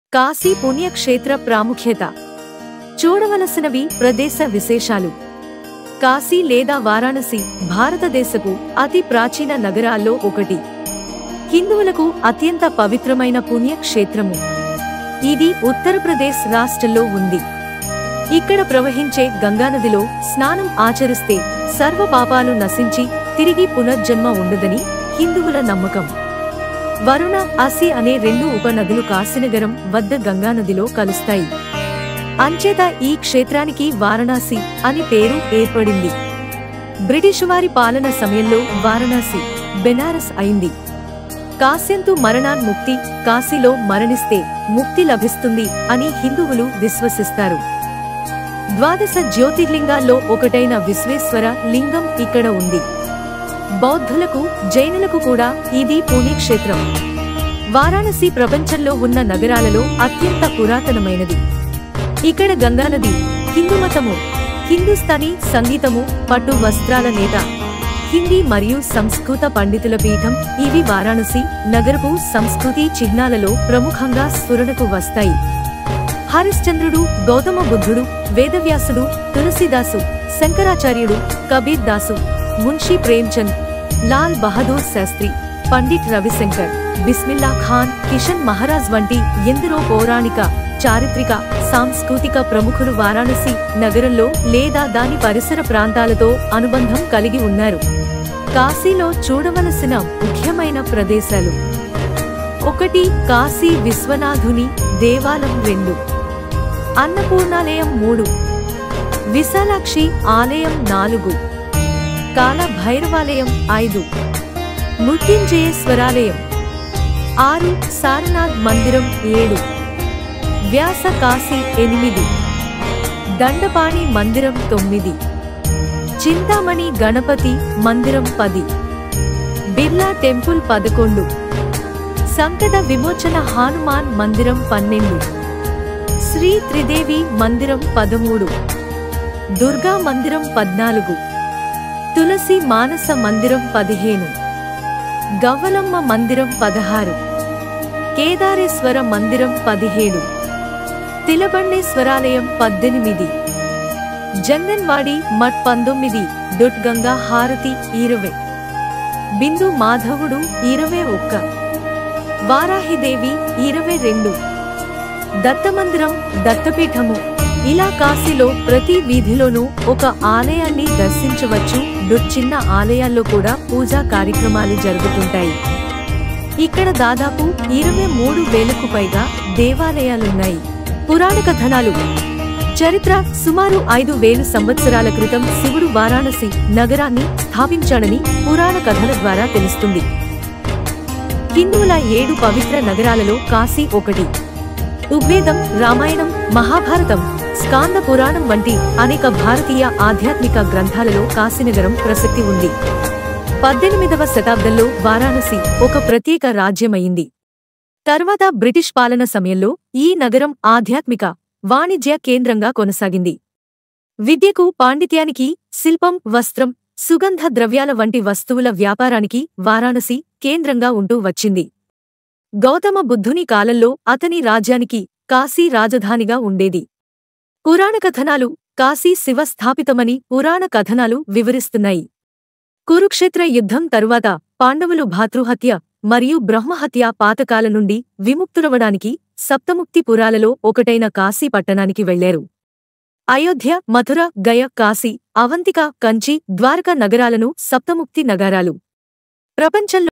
కాశీ పుణ్యక్షేత్ర ప్రాముఖ్యత చూడవలసినవి ప్రదేశ విశేషాలు కాశీ లేదా వారాణసి భారతదేశపు అతి ప్రాచీన నగరాల్లో ఒకటి హిందువులకు అత్యంత పవిత్రమైన పుణ్యక్షేత్రము ఇది ఉత్తరప్రదేశ్ రాష్ట్రంలో ఉంది ఇక్కడ ప్రవహించే గంగానదిలో స్నానం ఆచరిస్తే సర్వ పాపాలు నశించి తిరిగి పునర్జన్మ ఉండదని హిందువుల నమ్మకం వరుణ అసి అనే రెండు ఉపనదులు కాశీనగరం వద్ద గంగానదిలో కలుస్తాయి అంచేత ఈ క్షేత్రానికి వారణాసి అని పేరు ఏర్పడింది బ్రిటిష్ వారి పాలన సమయంలో వారణాసి బెనారస్ అయింది కాశ్యంతు మరణాన్ముక్తి కాశీలో మరణిస్తే ముక్తి లభిస్తుంది అని హిందువులు విశ్వసిస్తారు ద్వాదశ జ్యోతిర్లింగాల్లో ఒకటైన విశ్వేశ్వర లింగం ఇక్కడ ఉంది బౌద్ధులకు జైనులకు కూడా ఇది పుణ్యక్షేత్రం వారాణసి ప్రపంచంలో ఉన్న నగరాలలో అత్యంత పురాతనమైనది ఇక్కడ గంగానది హిందూ మతము హిందుస్థానీ సంగీతము పట్టు వస్త్రాల నేత హిందీ మరియు సంస్కృత పండితుల పీఠం ఇవి వారాణసి నగరపు సంస్కృతి చిహ్నాలలో ప్రముఖంగా స్ఫురణకు వస్తాయి హరిశ్చంద్రుడు గౌతమ బుద్ధుడు వేదవ్యాసుడు తులసిదాసు శంకరాచార్యుడు కబీర్ దాసు మున్షీ ప్రేమ్చంద్ లాల్ బహదూర్ శాస్త్రి పండిట్ రవిశంకర్ బిస్మిల్లా ఖాన్ కిషన్ మహారాజ్ వంటి ఎందరో పౌరాణిక చారిత్రక సాంస్కృతిక ప్రముఖులు వారాణసి నగరంలో లేదా దాని పరిసర ప్రాంతాలతో అనుబంధం కలిగి ఉన్నారు కాశీలో చూడవలసిన ముఖ్యమైన ప్రదేశాలు ఒకటి కాశీ విశ్వనాథుని దేవాలయం రెండు అన్నపూర్ణాలయం మూడు విశాలాక్షి ఆలయం నాలుగు కాల భైరవాలయం ఐదు మృత్యుంజయేశ్వరాలయం ఆరు సారనాథ్ మందిరం ఏడు వ్యాస కాశీ ఎనిమిది దండపాణి మందిరం తొమ్మిది చింతామణి గణపతి మందిరం పది బిర్లా టెంపుల్ పదకొండు సంకట విమోచన హనుమాన్ మందిరం పన్నెండు శ్రీ త్రిదేవి మందిరం పదమూడు దుర్గా మందిరం పద్నాలుగు తులసి మానస మందిరం పదిహేను గవ్వలమ్మ మందిరం పదహారు కేదారేశ్వర మందిరం పదిహేడు తిలబండేశ్వరాలయం పద్దెనిమిది జంగన్వాడి మఠ్ పంతొమ్మిది డొట్ గంగా హారతి ఇరవై బిందు మాధవుడు ఇరవై ఒక్క వారాహిదేవి ఇరవై రెండు దత్తమందిరం దత్తపీఠము ఇలా కాశీలో ప్రతి వీధిలోనూ ఒక ఆలయాన్ని దర్శించవచ్చు డొట్ చిన్న ఆలయాల్లో కూడా పూజా కార్యక్రమాలు జరుగుతుంటాయి ఇక్కడ దాదాపు ఇరవై మూడు వేలకు పైగా దేవాలయాలున్నాయి పురాణ కథనాలు చరిత్ర సుమారు ఐదు వేలు సంవత్సరాల క్రితం శివుడు వారాణసి నగరాన్ని స్థాపించాడని పురాణ కథల ద్వారా తెలుస్తుంది హిందువుల ఏడు పవిత్ర నగరాలలో కాశీ ఒకటి ఋగ్వేదం రామాయణం మహాభారతం స్కాంద పురాణం వంటి అనేక భారతీయ ఆధ్యాత్మిక గ్రంథాలలో కాశీనగరం ప్రసక్తి ఉంది పద్దెనిమిదవ శతాబ్దంలో వారాణసి ఒక ప్రత్యేక రాజ్యమయింది తర్వాత బ్రిటిష్ పాలన సమయంలో ఈ నగరం ఆధ్యాత్మిక వాణిజ్య కేంద్రంగా కొనసాగింది విద్యకు పాండిత్యానికి శిల్పం వస్త్రం సుగంధ ద్రవ్యాల వంటి వస్తువుల వ్యాపారానికి వారాణసి కేంద్రంగా ఉంటూ వచ్చింది గౌతమ బుద్ధుని కాలంలో అతని రాజ్యానికి కాశీ రాజధానిగా ఉండేది పురాణ కథనాలు కాశీ శివస్థాపితమని పురాణ కథనాలు వివరిస్తున్నాయి కురుక్షేత్ర యుద్ధం తరువాత పాండవులు భాతృహత్య మరియు బ్రహ్మహత్య పాతకాల నుండి విముక్తులవడానికి సప్తముక్తి పురాలలో ఒకటైన కాశీ పట్టణానికి వెళ్లారు అయోధ్య మథుర గయ కాశీ అవంతిక కంచి ద్వారకా నగరాలను సప్తముక్తి నగరాలు ప్రపంచంలో